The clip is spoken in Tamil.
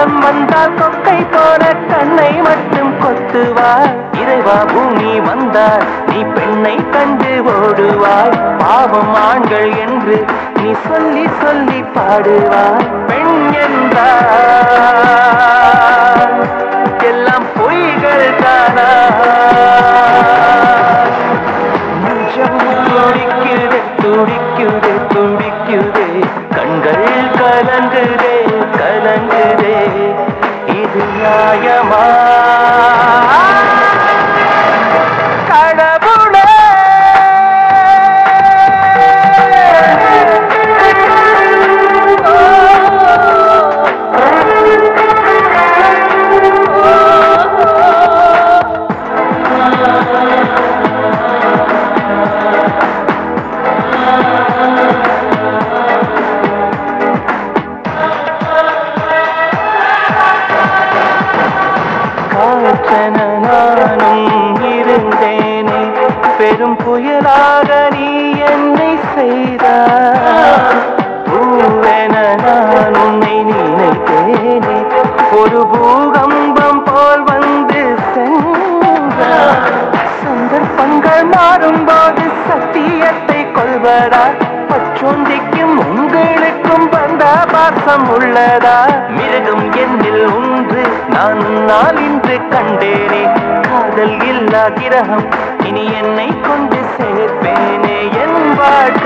காலம் வந்தால் கொக்கை போல கண்ணை மட்டும் கொத்துவாய் இறைவா பூமி வந்தால் நீ பெண்ணை கண்டு ஓடுவாய் பாவம் ஆண்கள் என்று நீ சொல்லி சொல்லி பாடுவாய் பெண் என்றால் எல்லாம் பொய்கள் தானா நெஞ்சம் துடிக்குதே துடிக்குதே துடிக்குதே கண்கள் கலங்குதே கலங்குதே இது நியாயமா கடவுளே காற்றென நானும் இருந்தேனே பெரும் புயலாக நீ என்னை செய்தாய் பூவென நான் உன்னை நினைத்தேனே ஒரு பூகம்பம் போல் வந்து சென்றாய் சந்தர்ப்பங்கள் மாறும்போது சத்தியத்தை கொள்வதா பச்சோந்திக்கும் உங்களுக்கும் வந்த பாசம் உள்ளதா மிருகம் என்னில் ஒன்று நான் உன்னால் இன்று கண்டேனே காதல் இல்லா கிரகம் இனி என்னை கொண்டு சேர்ப்பேனே என் வாழ்க்கை